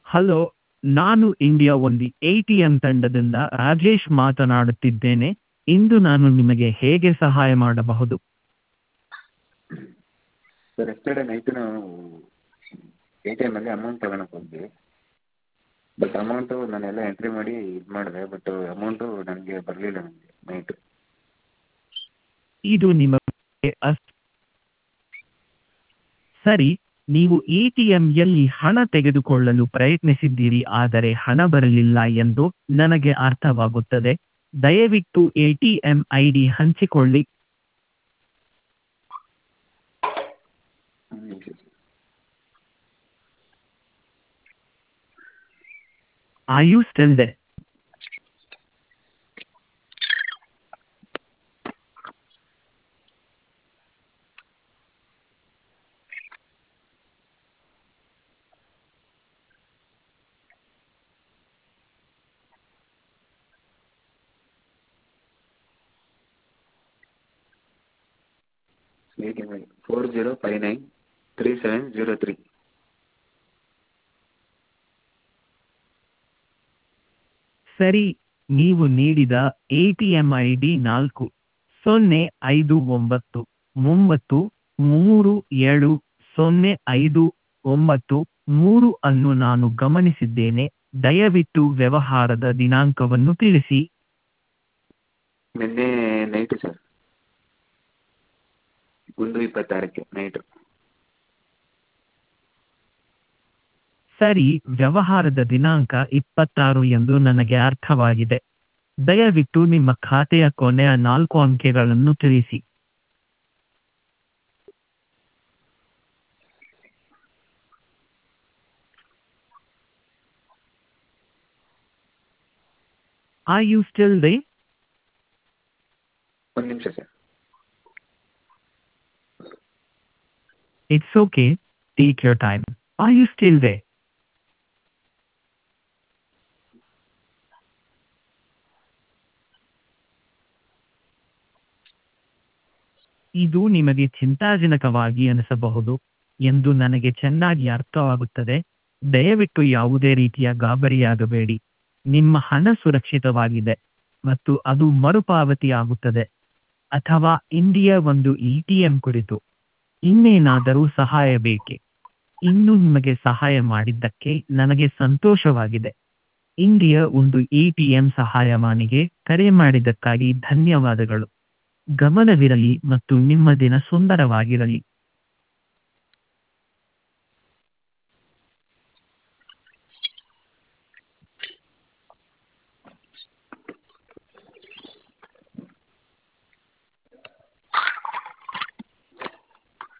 Hello ನಾನು India ಒಂದು A T M ತಂಡದಿಂದ ರಾಜೇಶ್ ಮಾತನಾಡುತ್ತಿದ್ದೇನೆ ಇಂದು ನಾನು ನಿಮಗೆ ಹೇಗೆ ಸಹಾಯ ಮಾಡಬಹುದು ಸರ್ ಎಸ್ಟರ್ಡೇ ನೈಟು ನಾವು ಎ ಟಿ ಎಮ್ಮಲ್ಲಿ ಅಮೌಂಟ್ ತಗೊಳಕ್ಕೆ ಹೋದ್ವಿ ಬಟ್ ಅಮೌಂಟು ನಾನೆಲ್ಲ ಎಂಟ್ರಿ ಮಾಡಿ ಇದು ಮಾಡಿದೆ ಬಟ್ ಅಮೌಂಟು ನನಗೆ ಬರಲಿಲ್ಲ ನನಗೆ ನೈಟು ಇದು ನಿಮಗೆ ಅಸ್ ಸರಿ ನೀವು ಎ ಟಿ ಎಂಯಲ್ಲಿ ಹಣ ತೆಗೆದುಕೊಳ್ಳಲು ಪ್ರಯತ್ನಿಸಿದ್ದೀರಿ ಆದರೆ ಹಣ ಬರಲಿಲ್ಲ ಎಂದು ನನಗೆ ಅರ್ಥವಾಗುತ್ತದೆ ದಯವಿಟ್ಟು A T M I D ಹಂಚಿಕೊಳ್ಳಿ ಒಂದು ನಿಮಿಷ sir Are you still there? A T M I four zero five nine three seven zero three ಸರಿ ನೀವು ನೀಡಿದ A T M I D ನಾಲ್ಕು ಸೊನ್ನೆ ಐದು ಒಂಬತ್ತು ಒಂಬತ್ತು ಮೂರು ಏಳು ಸೊನ್ನೆ ಐದು ಒಂಬತ್ತು ಮೂರು ಅನ್ನು ನಾನು ಗಮನಿಸಿದ್ದೇನೆ ದಯವಿಟ್ಟು ವ್ಯವಹಾರದ ದಿನಾಂಕವನ್ನು ತಿಳಿಸಿ ನಿನ್ನೆ ನೈಟು ಸರ್ ಒಂದು ಇಪ್ಪತ್ತಾರಕ್ಕೆ ನೈಟು ಸರಿ ವ್ಯವಹಾರದ ದಿನಾಂಕ ಇಪ್ಪತ್ತಾರು ಎಂದು ನನಗೆ ಅರ್ಥವಾಗಿದೆ ದಯವಿಟ್ಟು ನಿಮ್ಮ ಖಾತೆಯ ಕೊನೆಯ ನಾಲ್ಕು ಅಂಕೆಗಳನ್ನು ತಿಳಿಸಿ Are you still there? ಒಂದು ನಿಮಿಷ sir It's okay. Take your time. Are you still there? ಇದು ನಿಮಗೆ ಚಿಂತಾಜನಕವಾಗಿ ಅನಿಸಬಹುದು ಎಂದು ನನಗೆ ಚೆನ್ನಾಗಿ ಅರ್ಥವಾಗುತ್ತದೆ ದಯವಿಟ್ಟು ಯಾವುದೇ ರೀತಿಯ ಗಾಬರಿಯಾಗಬೇಡಿ ನಿಮ್ಮ ಹಣ ಸುರಕ್ಷಿತವಾಗಿದೆ ಮತ್ತು ಅದು ಮರುಪಾವತಿಯಾಗುತ್ತದೆ ಅಥವಾ ಇಂಡಿಯಾ ಒಂದು ಇ ಟಿ ಎಂ ಕುರಿತು ಇನ್ನೇನಾದರೂ ಸಹಾಯ ಬೇಕೆ ಇನ್ನು ನಿಮಗೆ ಸಹಾಯ ಮಾಡಿದ್ದಕ್ಕೆ ನನಗೆ ಸಂತೋಷವಾಗಿದೆ ಇಂಡಿಯಾ ಒಂದು ಎ ಟಿ ಎಂ ಸಹಾಯವಾಣಿಗೆ ಕರೆ ಮಾಡಿದ್ದಕ್ಕಾಗಿ ಧನ್ಯವಾದಗಳು ಗಮನವಿರಲಿ ಮತ್ತು ನಿಮ್ಮ ದಿನ ಸುಂದರವಾಗಿರಲಿ